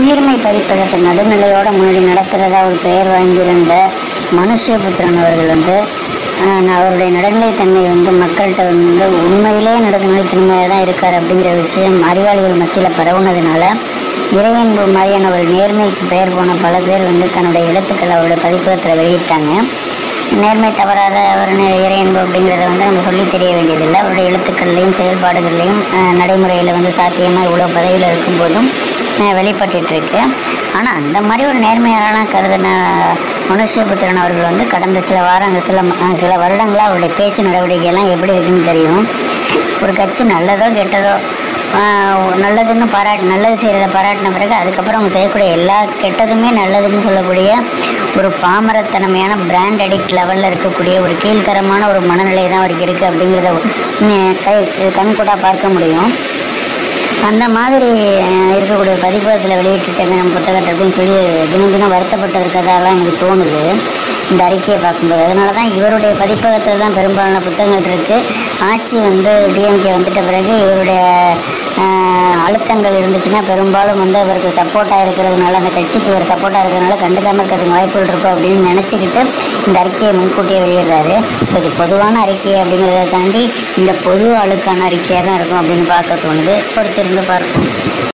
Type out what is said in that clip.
உயிர்மை பதிப்பகத்தை நடுநிலையோட முன்னாடி நடத்துகிறதா ஒரு பெயர் வாங்கியிருந்த மனுஷபுத்திரன் அவர்கள் வந்து ஆஹ், அவருடைய நடுநிலைத்தன்மை வந்து மக்கள்கிட்ட வந்து உண்மையிலே நடுநிலைத்தன்மையாக தான் இருக்கார் அப்படிங்கிற விஷயம் அறிவாளிகள் மத்தியில் பரவுனதுனால இறையன்பு மாதிரியான ஒரு நேர்மைக்கு பெயர் போன பல பேர் வந்து தன்னுடைய எழுத்துக்களை அவருடைய பதிப்பகத்தில் வெளியிட்டாங்க நேர்மை தவறாத ஒரு நே- இறையன்பு அப்படிங்கிறத வந்து நம்ம சொல்லி தெரிய வேண்டியதில்லை அவருடைய எழுத்துக்கள்லையும் செயல்பாடுகள்லையும் நடைமுறையில் வந்து சாத்தியமாக இவ்வளோ பதவியில் இருக்கும்போதும் அஹ், வெளிப்பட்டுட்டு இருக்கு ஆனால் அந்த மாதிரி ஒரு நேர்மையான கருதின மனுஷபுத்திரன் அவர்கள் வந்து கடந்த சில வாரங்கள் சில ம- அஹ், சில வருடங்களாக அவருடைய பேச்சு நடவடிக்கையெல்லாம் எப்படி இருக்குன்னு தெரியும் ஒரு கட்சி நல்லதோ கெட்டதோ ஆஹ் நல்லதுன்னு பாராட்டு நல்லது செய்கிறத பாராட்டின பிறகு அதுக்கப்புறம் அவங்க செய்யக்கூடிய எல்லா கெட்டதுமே நல்லதுன்னு சொல்லக்கூடிய ஒரு பாமரத்தனமையான பிராண்ட் அடிக்ட் லெவலில் இருக்கக்கூடிய ஒரு கீழ்த்தரமான ஒரு மனநிலை தான் அவருக்கு இருக்குது அப்படிங்கிறத உம், கை கண்கூடாக பார்க்க முடியும் அந்த மாதிரி அஹ், இருக்கக்கூடிய பதிப்பகத்தில் வெளியிட்டுட்டாங்க நம்ம புத்தகத்தை அப்படின்னு சொல்லி தினம் தினம் வருத்தப்பட்டு இருக்கிறதாலாம் எனக்கு தோணுது இந்த அறிக்கையை பார்க்கும்போது அதனால தான் இவருடைய பதிப்பகத்தில் தான் பெரும்பாலான புத்தகங்கள் இருக்குது ஆட்சி வந்து டிஎம்கே வந்துட்ட பிறகு இவருடைய அஹ், அழுத்தங்கள் இருந்துச்சுன்னா பெரும்பாலும் வந்து அவருக்கு சப்போர்ட்டாக இருக்கிறதுனால அந்த கட்சிக்கு ஒரு சப்போர்ட்டாக இருக்கிறதுனால கண்டுக்காமல் இருக்கிறதுக்கு வாய்ப்புகள் இருக்கும் அப்படின்னு நினச்சிக்கிட்டு இந்த அறிக்கையை முன்கூட்டியே வெளியிடுறாரு ஸோ இது பொதுவான அறிக்கை அப்படிங்கிறத தாண்டி இந்த பொது ஆளுக்கான அறிக்கையாக தான் இருக்கும் அப்படின்னு பார்க்க தோணுது பொறுத்திருந்து பார்ப்போம்